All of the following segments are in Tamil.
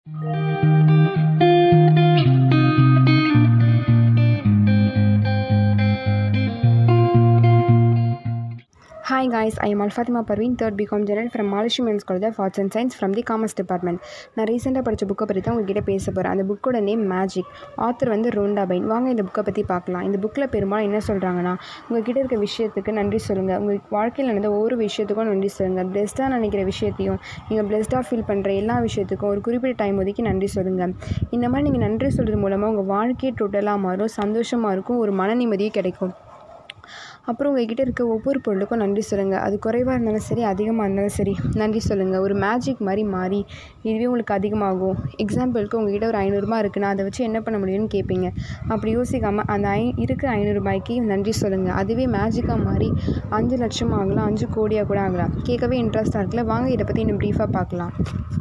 Hi guys, I am Alfatima Parveen, third BCom General from Malaysia Men's College of Arts and Science from the Commerce Department. நான் ரீசெண்டாக படித்த புக்கை பற்றி தான் உங்ககிட்ட பேச போகிறேன் அந்த புக்கோட நேம் மேஜிக் ஆத்தர் வந்து ரோண்டா பைன் வாங்க இந்த புக்கை பற்றி பார்க்கலாம் இந்த புக்கில் பெரும்பாலும் என்ன சொல்கிறாங்கன்னா உங்ககிட்ட இருக்க விஷயத்துக்கு நன்றி சொல்லுங்கள் உங்கள் வாழ்க்கையில் நடந்த ஒவ்வொரு விஷயத்துக்கும் நன்றி சொல்லுங்கள் பெஸ்ட்டாக நினைக்கிற விஷயத்தையும் நீங்கள் பெஸ்ட்டாக ஃபீல் பண்ணுற எல்லா விஷயத்துக்கும் ஒரு குறிப்பிட்ட டைம் ஒதுக்கி நன்றி சொல்லுங்கள் இந்த மாதிரி நீங்கள் நன்றி சொல்கிறது மூலமாக உங்கள் வாழ்க்கையே டோட்டலாக மாறும் சந்தோஷமாக இருக்கும் ஒரு மன நிம்மதியும் கிடைக்கும் அப்புறம் உங்ககிட்ட இருக்க ஒவ்வொரு பொருளுக்கும் நன்றி சொல்லுங்கள் அது குறைவாக இருந்தாலும் சரி அதிகமாக இருந்தாலும் சரி நன்றி சொல்லுங்கள் ஒரு மேஜிக் மாதிரி மாறி இதுவே உங்களுக்கு அதிகமாகும் எக்ஸாம்பிளுக்கு உங்ககிட்ட ஒரு ஐநூறுரூபா இருக்குன்னா அதை வச்சு என்ன பண்ண முடியும்னு கேட்பீங்க அப்படி யோசிக்காமல் அந்த ஐ இருக்கிற ஐநூறுரூபாய்க்கு நன்றி சொல்லுங்கள் அதுவே மேஜிக்காக மாறி அஞ்சு லட்சம் ஆகலாம் அஞ்சு கோடியாக கூட ஆகலாம் கேட்கவே இன்ட்ரெஸ்ட்டாக இருக்குல்ல வாங்க இதை பற்றி இன்னும் ப்ரீஃபாக பார்க்கலாம்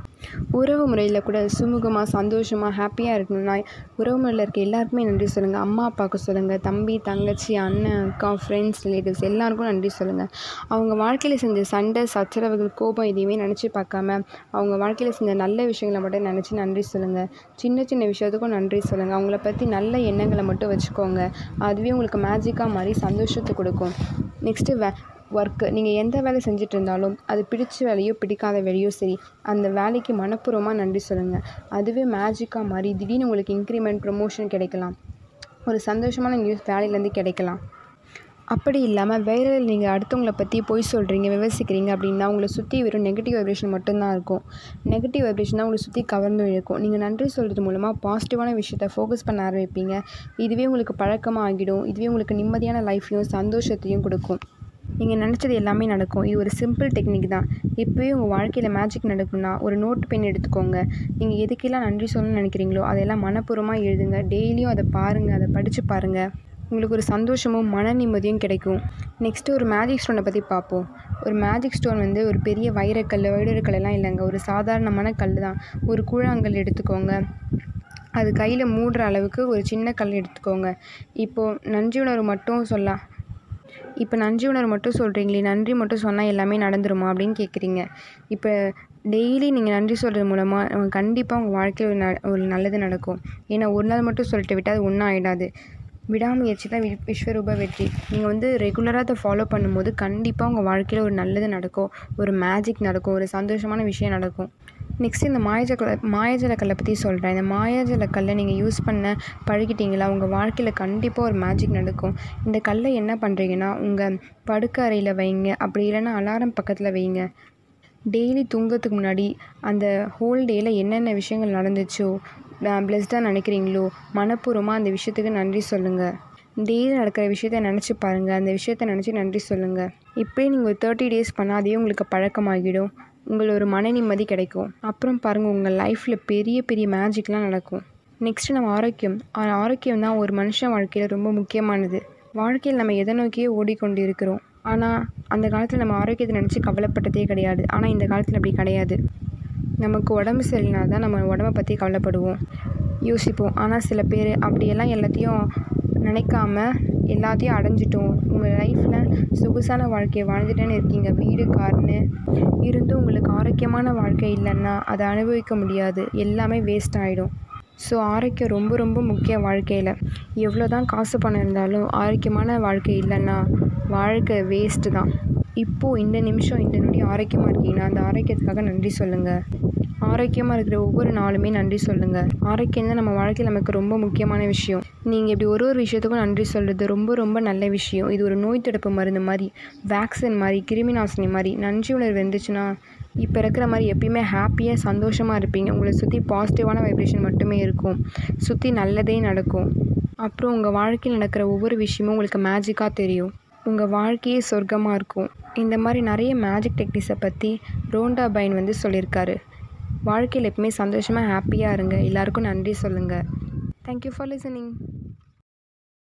உறவு முறையில் கூட சுமூகமாக சந்தோஷமாக ஹாப்பியாக இருக்கணும்னா உறவு முறையில் இருக்க எல்லாருக்குமே நன்றி சொல்லுங்கள் அம்மா அப்பாவுக்கு சொல்லுங்கள் தம்பி தங்கச்சி அண்ணன் அக்கா ஃப்ரெண்ட்ஸ் ரிலேட்டிவ்ஸ் எல்லாருக்கும் நன்றி சொல்லுங்கள் அவங்க வாழ்க்கையில் செஞ்ச சண்டை சச்சரவுகள் கோபம் எதையுமே நினச்சி பார்க்காம அவங்க வாழ்க்கையில் செஞ்ச நல்ல விஷயங்களை மட்டும் நினச்சி நன்றி சொல்லுங்கள் சின்ன சின்ன விஷயத்துக்கும் நன்றி சொல்லுங்கள் அவங்கள பற்றி நல்ல எண்ணங்களை மட்டும் வச்சுக்கோங்க அதுவே உங்களுக்கு மேஜிக்காக மாதிரி சந்தோஷத்தை கொடுக்கும் நெக்ஸ்ட்டு வே ஒர்க்கு நீங்கள் எந்த வேலை செஞ்சுட்டு இருந்தாலும் அது பிடிச்ச வேலையோ பிடிக்காத வேலையோ சரி அந்த வேலைக்கு மனப்பூர்வமாக நன்றி சொல்லுங்கள் அதுவே மேஜிக்காக மாறி திடீர்னு உங்களுக்கு இன்க்ரிமெண்ட் ப்ரொமோஷன் கிடைக்கலாம் ஒரு சந்தோஷமான நியூஸ் வேலையிலேருந்து கிடைக்கலாம் அப்படி இல்லாமல் வேறு நீங்கள் அடுத்தவங்கள பற்றி பொய் சொல்கிறீங்க விமர்சிக்கிறீங்க அப்படின்னா உங்களை சுற்றி வெறும் நெகட்டிவ் வைப்ரேஷன் மட்டும்தான் இருக்கும் நெகட்டிவ் வைப்ரேஷன் தான் உங்களை சுற்றி கவர்ந்து இழுக்கும் நீங்கள் நன்றி சொல்கிறது மூலமாக பாசிட்டிவான விஷயத்தை ஃபோக்கஸ் பண்ண ஆரம்பிப்பீங்க இதுவே உங்களுக்கு பழக்கமாக ஆகிடும் இதுவே உங்களுக்கு நிம்மதியான லைஃப்பையும் சந்தோஷத்தையும் கொடுக்கும் நீங்கள் நினச்சது எல்லாமே நடக்கும் இது ஒரு சிம்பிள் டெக்னிக் தான் இப்போவே உங்கள் வாழ்க்கையில் மேஜிக் நடக்கும்னா ஒரு நோட் பென் எடுத்துக்கோங்க நீங்கள் எதுக்கெல்லாம் நன்றி சொல்லணும்னு நினைக்கிறீங்களோ அதெல்லாம் மனப்பூர்வமாக எழுதுங்க டெய்லியும் அதை பாருங்கள் அதை படித்து பாருங்கள் உங்களுக்கு ஒரு சந்தோஷமும் மன நிம்மதியும் கிடைக்கும் நெக்ஸ்ட்டு ஒரு மேஜிக் ஸ்டோனை பற்றி பார்ப்போம் ஒரு மேஜிக் ஸ்டோன் வந்து ஒரு பெரிய வைரக்கல் வைரக்கல் எல்லாம் இல்லைங்க ஒரு சாதாரணமான கல் தான் ஒரு கூழாங்கல் எடுத்துக்கோங்க அது கையில் மூடுற அளவுக்கு ஒரு சின்ன கல் எடுத்துக்கோங்க இப்போது நன்றி உணர்வு மட்டும் சொல்லலாம் இப்போ நன்றி உணர்வு மட்டும் சொல்கிறீங்களே நன்றி மட்டும் சொன்னால் எல்லாமே நடந்துருமா அப்படின்னு கேட்குறீங்க இப்போ டெய்லி நீங்கள் நன்றி சொல்கிறது மூலமாக கண்டிப்பாக உங்கள் வாழ்க்கையில் ஒரு ந ஒரு நல்லது நடக்கும் ஏன்னா ஒரு நாள் மட்டும் சொல்லிட்டு விட்டால் அது ஒன்றும் ஆகிடாது விடாமுயற்சி தான் வி விஸ்வரூப வெற்றி நீங்கள் வந்து ரெகுலராக அதை ஃபாலோ பண்ணும்போது கண்டிப்பாக உங்கள் வாழ்க்கையில் ஒரு நல்லது நடக்கும் ஒரு மேஜிக் நடக்கும் ஒரு சந்தோஷமான விஷயம் நடக்கும் நெக்ஸ்ட் இந்த மாயாஜல மாயாஜலக்கல்லை பற்றி சொல்கிறேன் இந்த மாயாஜலக்கல்லை நீங்கள் யூஸ் பண்ண பழகிட்டீங்களா உங்கள் வாழ்க்கையில் கண்டிப்பாக ஒரு மேஜிக் நடக்கும் இந்த கல்லை என்ன பண்ணுறீங்கன்னா உங்கள் படுக்க அறையில் வைங்க அப்படி இல்லைன்னா அலாரம் பக்கத்தில் வைங்க டெய்லி தூங்கிறதுக்கு முன்னாடி அந்த ஹோல் டேயில் என்னென்ன விஷயங்கள் நடந்துச்சோ ப்ளெஸ்டாக நினைக்கிறீங்களோ மனப்பூர்வமாக அந்த விஷயத்துக்கு நன்றி சொல்லுங்கள் டெய்லி நடக்கிற விஷயத்த நினச்சி பாருங்கள் அந்த விஷயத்த நினச்சி நன்றி சொல்லுங்கள் இப்படியே நீங்கள் ஒரு தேர்ட்டி டேஸ் பண்ணால் அதே உங்களுக்கு பழக்கமாகிடும் உங்கள் ஒரு மன நிம்மதி கிடைக்கும் அப்புறம் பாருங்கள் உங்கள் லைஃப்பில் பெரிய பெரிய மேஜிக்லாம் நடக்கும் நெக்ஸ்ட்டு நம்ம ஆரோக்கியம் ஆரோக்கியம் தான் ஒரு மனுஷன் வாழ்க்கையில் ரொம்ப முக்கியமானது வாழ்க்கையில் நம்ம எதை நோக்கியே ஓடிக்கொண்டு இருக்கிறோம் ஆனால் அந்த காலத்தில் நம்ம ஆரோக்கியத்தை நினச்சி கவலைப்பட்டதே கிடையாது ஆனால் இந்த காலத்தில் அப்படி கிடையாது நமக்கு உடம்பு சரியில்லைனா தான் நம்ம உடம்பை பற்றி கவலைப்படுவோம் யோசிப்போம் ஆனால் சில பேர் அப்படியெல்லாம் எல்லாத்தையும் நினைக்காம எல்லாத்தையும் அடைஞ்சிட்டோம் உங்கள் லைஃப்பில் சொகுசான வாழ்க்கையை வாழ்ந்துட்டேன்னு இருக்கீங்க வீடு கார்னு இருந்தும் உங்களுக்கு ஆரோக்கியமான வாழ்க்கை இல்லைன்னா அதை அனுபவிக்க முடியாது எல்லாமே வேஸ்ட் ஆகிடும் ஸோ ஆரோக்கியம் ரொம்ப ரொம்ப முக்கியம் வாழ்க்கையில் எவ்வளோ தான் காசு பணம் இருந்தாலும் ஆரோக்கியமான வாழ்க்கை இல்லைன்னா வாழ்க்கை வேஸ்ட்டு தான் இப்போது இந்த நிமிஷம் இந்த நொடி ஆரோக்கியமாக இருக்கீங்கன்னா அந்த ஆரோக்கியத்துக்காக நன்றி சொல்லுங்கள் ஆரோக்கியமாக இருக்கிற ஒவ்வொரு நாளுமே நன்றி சொல்லுங்கள் ஆரோக்கியம் தான் நம்ம வாழ்க்கையில் நமக்கு ரொம்ப முக்கியமான விஷயம் நீங்கள் இப்படி ஒரு ஒரு விஷயத்துக்கும் நன்றி சொல்கிறது ரொம்ப ரொம்ப நல்ல விஷயம் இது ஒரு நோய் தடுப்பு மருந்து மாதிரி வேக்சின் மாதிரி கிருமி நாசினி மாதிரி நன்றி உணர்வு இருந்துச்சுன்னா இப்போ இருக்கிற மாதிரி எப்பயுமே ஹாப்பியாக சந்தோஷமாக இருப்பீங்க உங்களை சுற்றி பாசிட்டிவான வைப்ரேஷன் மட்டுமே இருக்கும் சுற்றி நல்லதே நடக்கும் அப்புறம் உங்கள் வாழ்க்கையில் நடக்கிற ஒவ்வொரு விஷயமும் உங்களுக்கு மேஜிக்காக தெரியும் உங்கள் வாழ்க்கையே சொர்க்கமாக இருக்கும் இந்த மாதிரி நிறைய மேஜிக் டெக்னிக்ஸை பற்றி ரோண்டா பைன் வந்து சொல்லியிருக்காரு வாழ்க்கையில் எப்பவுமே சந்தோஷமாக ஹாப்பியாக இருங்க எல்லாருக்கும் நன்றி சொல்லுங்கள் தேங்க்யூ ஃபார் லிசனிங்